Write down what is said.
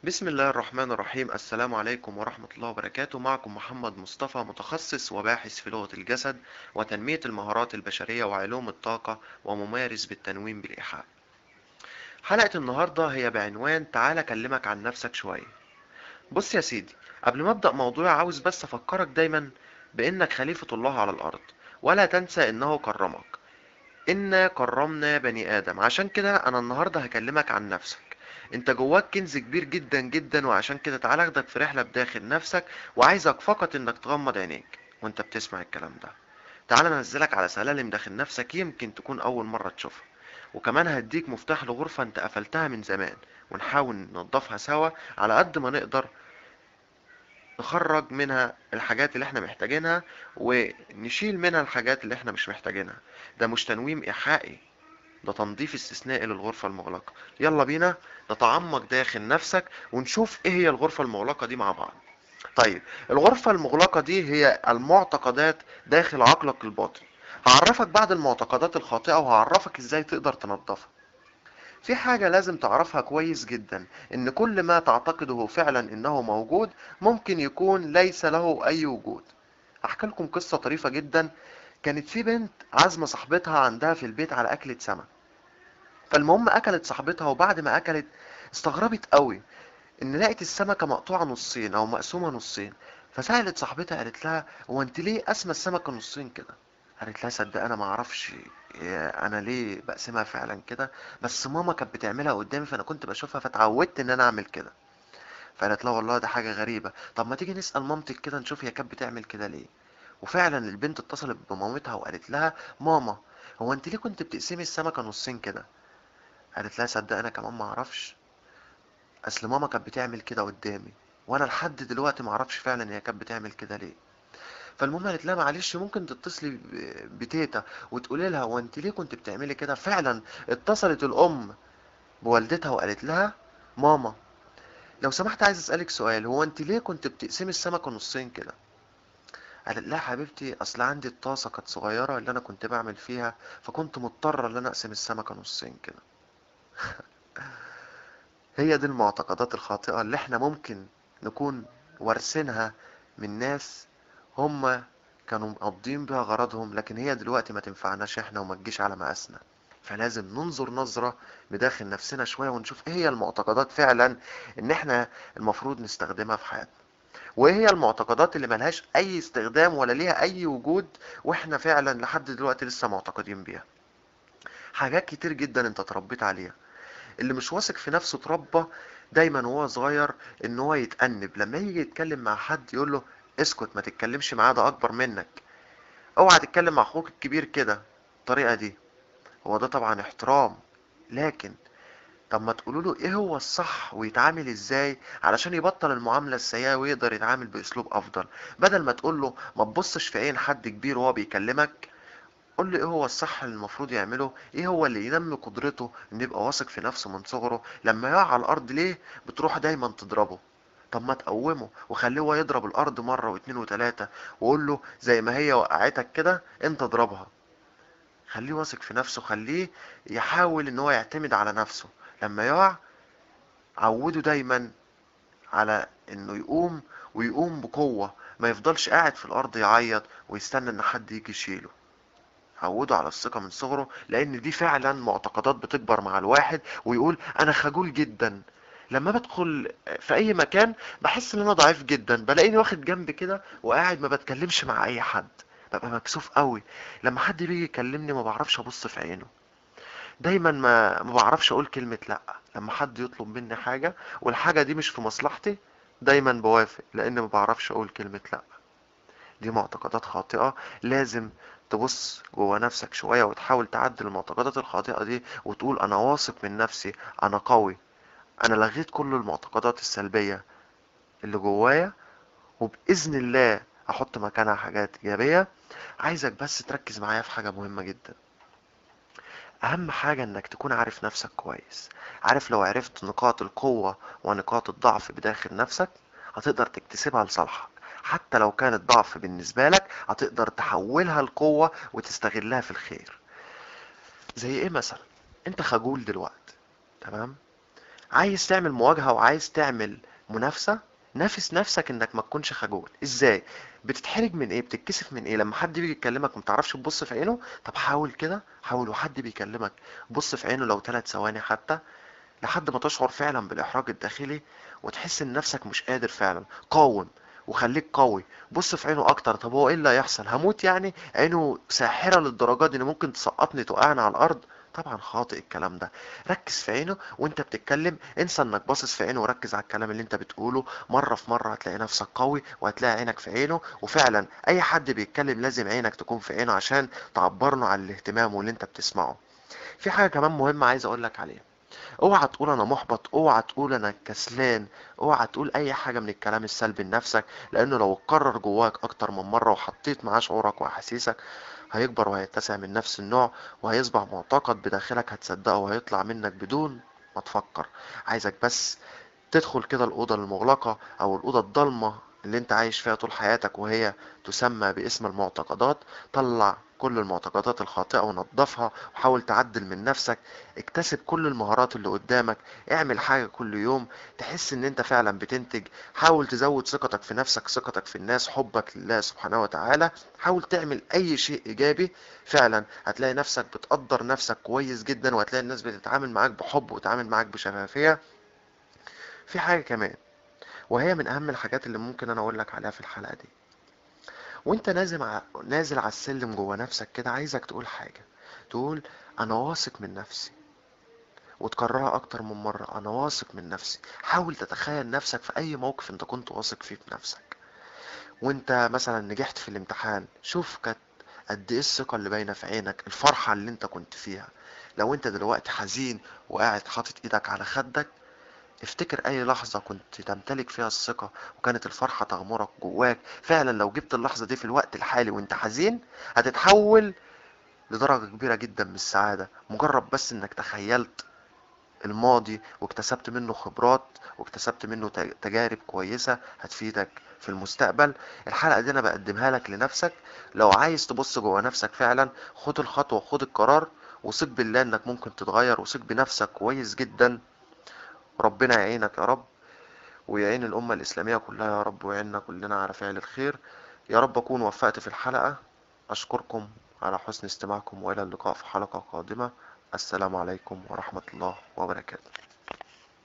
بسم الله الرحمن الرحيم السلام عليكم ورحمة الله وبركاته معكم محمد مصطفى متخصص وباحث في لغة الجسد وتنمية المهارات البشرية وعلوم الطاقة وممارس بالتنويم بالإيحاء حلقة النهاردة هي بعنوان تعال أكلمك عن نفسك شوية بص يا سيدي قبل ما أبدأ موضوعي عاوز بس أفكرك دايما بإنك خليفة الله على الأرض ولا تنسى إنه كرمك إنا كرمنا بني آدم عشان كده أنا النهاردة هكلمك عن نفسك انت جواك كنز كبير جدا جدا وعشان كده تعالى اخدك في رحلة بداخل نفسك وعايزك فقط انك تغمض عينيك وانت بتسمع الكلام ده تعالى انزلك على سلالم داخل نفسك يمكن تكون اول مرة تشوفها وكمان هديك مفتاح لغرفة انت قفلتها من زمان ونحاول ننضفها سوا على قد ما نقدر نخرج منها الحاجات اللي احنا محتاجينها ونشيل منها الحاجات اللي احنا مش محتاجينها ده مش تنويم ايحائي ده تنظيف استثنائي للغرفة المغلقة يلا بينا نتعمق داخل نفسك ونشوف ايه هي الغرفة المغلقة دي مع بعض طيب الغرفة المغلقة دي هي المعتقدات داخل عقلك الباطن هعرفك بعض المعتقدات الخاطئة وهعرفك ازاي تقدر تنظفها في حاجة لازم تعرفها كويس جدا ان كل ما تعتقده فعلا انه موجود ممكن يكون ليس له اي وجود احكي لكم قصة طريفة جدا كانت في بنت عازمة صاحبتها عندها في البيت على أكلة سمك فالمهم أكلت صاحبتها وبعد ما أكلت استغربت قوي إن لقت السمكة مقطوعة نصين أو مقسومة نصين فسألت صاحبتها قالت لها هو أنت ليه قاسمة السمكة نصين كده؟ قالت لها صدق أنا ما أعرفش أنا ليه بقسمها فعلا كده بس ماما كانت بتعملها قدامي فأنا كنت بشوفها فتعودت إن أنا أعمل كده فقالت لها والله ده حاجة غريبة طب ما تيجي نسأل مامتك كده نشوف هي كانت بتعمل كده ليه وفعلا البنت اتصلت بمامتها وقالت لها ماما هو انت ليه كنت بتقسمي السمكة نصين كده قالت لها صدق انا كمان ما اعرفش اصل ماما كانت بتعمل كده قدامي وانا لحد دلوقتي ما اعرفش فعلا هي كانت بتعمل كده ليه فالمهم قالت لها معلش ممكن تتصلي بتيتا وتقولي لها هو انت ليه كنت بتعملي كده فعلا اتصلت الام بوالدتها وقالت لها ماما لو سمحت عايز اسالك سؤال هو انت ليه كنت بتقسمي السمكه نصين كده قالت لها حبيبتي اصل عندي الطاسه كانت صغيره اللي انا كنت بعمل فيها فكنت مضطره ان انا اقسم السمكه نصين كده هي دي المعتقدات الخاطئه اللي احنا ممكن نكون وارثينها من ناس هم كانوا مقضين بيها غرضهم لكن هي دلوقتي ما تنفعناش احنا وما تجيش على مقاسنا فلازم ننظر نظرة بداخل نفسنا شوية ونشوف ايه هي المعتقدات فعلا ان احنا المفروض نستخدمها في حياتنا وايه هي المعتقدات اللي ملهاش اي استخدام ولا ليها اي وجود واحنا فعلا لحد دلوقتي لسه معتقدين بيها حاجات كتير جدا انت اتربيت عليها اللي مش واثق في نفسه اتربى دايما وهو صغير ان هو يتأنب لما يجي يتكلم مع حد يقول له اسكت ما تتكلمش معاه ده اكبر منك اوعى تتكلم مع اخوك الكبير كده الطريقة دي هو ده طبعا احترام لكن طب ما تقولوا له ايه هو الصح ويتعامل ازاي علشان يبطل المعاملة السيئة ويقدر يتعامل باسلوب افضل بدل ما تقول له ما تبصش في عين حد كبير وهو بيكلمك قول له ايه هو الصح اللي المفروض يعمله ايه هو اللي ينمي قدرته ان يبقى واثق في نفسه من صغره لما يقع على الارض ليه بتروح دايما تضربه طب ما تقومه وخليه هو يضرب الارض مرة واتنين وتلاتة وقول له زي ما هي وقعتك كده انت اضربها خليه واثق في نفسه خليه يحاول ان هو يعتمد على نفسه لما يقع عوده دايما على انه يقوم ويقوم بقوة ما يفضلش قاعد في الارض يعيط ويستنى ان حد يجي يشيله عوده على الثقة من صغره لان دي فعلا معتقدات بتكبر مع الواحد ويقول انا خجول جدا لما بدخل في اي مكان بحس ان انا ضعيف جدا بلاقيني واخد جنب كده وقاعد ما بتكلمش مع اي حد ببقى مكسوف قوي لما حد بيجي يكلمني ما بعرفش ابص في عينه دايما ما ما بعرفش اقول كلمة لا لما حد يطلب مني حاجة والحاجة دي مش في مصلحتي دايما بوافق لان ما بعرفش اقول كلمة لا دي معتقدات خاطئة لازم تبص جوه نفسك شوية وتحاول تعدل المعتقدات الخاطئة دي وتقول انا واثق من نفسي انا قوي انا لغيت كل المعتقدات السلبية اللي جوايا وبإذن الله احط مكانها حاجات ايجابية عايزك بس تركز معايا في حاجة مهمة جدا اهم حاجة انك تكون عارف نفسك كويس عارف لو عرفت نقاط القوة ونقاط الضعف بداخل نفسك هتقدر تكتسبها لصالحك حتى لو كانت ضعف بالنسبة لك هتقدر تحولها لقوة وتستغلها في الخير زي ايه مثلا انت خجول دلوقتي تمام عايز تعمل مواجهة وعايز تعمل منافسة نافس نفسك انك ما تكونش خجول ازاي بتتحرج من ايه بتتكسف من ايه لما حد بيجي يكلمك ما تعرفش تبص في عينه طب حاول كده حاول وحد بيكلمك بص في عينه لو ثلاث ثواني حتى لحد ما تشعر فعلا بالإحراج الداخلي وتحس إن نفسك مش قادر فعلا قاوم وخليك قوي بص في عينه اكتر طب هو ايه اللي هيحصل هموت يعني عينه ساحرة للدرجة دي ان ممكن تسقطني توقعني على الارض طبعا خاطئ الكلام ده ركز في عينه وانت بتتكلم انسى انك باصص في عينه وركز على الكلام اللي انت بتقوله مرة في مرة هتلاقي نفسك قوي وهتلاقي عينك في عينه وفعلا اي حد بيتكلم لازم عينك تكون في عينه عشان تعبر له عن الاهتمام واللي انت بتسمعه في حاجة كمان مهمة عايز اقول لك عليها اوعى تقول انا محبط اوعى تقول انا كسلان اوعى تقول اي حاجه من الكلام السلبي لنفسك لانه لو اتكرر جواك اكتر من مره وحطيت معاه شعورك واحاسيسك هيكبر وهيتسع من نفس النوع وهيصبح معتقد بداخلك هتصدقه وهيطلع منك بدون ما تفكر عايزك بس تدخل كده الأوضة المغلقة أو الأوضة الضلمة اللي انت عايش فيها طول حياتك وهي تسمى باسم المعتقدات طلع كل المعتقدات الخاطئة ونظفها وحاول تعدل من نفسك اكتسب كل المهارات اللي قدامك اعمل حاجة كل يوم تحس ان انت فعلا بتنتج حاول تزود ثقتك في نفسك ثقتك في الناس حبك لله سبحانه وتعالى حاول تعمل اي شيء ايجابي فعلا هتلاقي نفسك بتقدر نفسك كويس جدا وهتلاقي الناس بتتعامل معاك بحب وتتعامل معاك بشفافية في حاجة كمان وهي من اهم الحاجات اللي ممكن انا اقول لك عليها في الحلقة دي وانت نازل ع... نازل على السلم جوه نفسك كده عايزك تقول حاجة تقول انا واثق من نفسي وتكررها اكتر من مرة انا واثق من نفسي حاول تتخيل نفسك في اي موقف انت كنت واثق فيه بنفسك وانت مثلا نجحت في الامتحان شوف كانت قد ايه الثقة اللي باينة في عينك الفرحة اللي انت كنت فيها لو انت دلوقتي حزين وقاعد حاطط ايدك على خدك افتكر اي لحظة كنت تمتلك فيها الثقة وكانت الفرحة تغمرك جواك فعلا لو جبت اللحظة دي في الوقت الحالي وانت حزين هتتحول لدرجة كبيرة جدا من السعادة مجرد بس انك تخيلت الماضي واكتسبت منه خبرات واكتسبت منه تجارب كويسة هتفيدك في المستقبل الحلقة دي انا بقدمها لك لنفسك لو عايز تبص جوه نفسك فعلا خد الخطوة خد القرار وثق بالله انك ممكن تتغير وثق بنفسك كويس جدا ربنا يعينك يا رب ويعين الأمة الإسلامية كلها يا رب ويعيننا كلنا على فعل الخير يا رب أكون وفقت في الحلقة أشكركم على حسن استماعكم وإلى اللقاء في حلقة قادمة السلام عليكم ورحمة الله وبركاته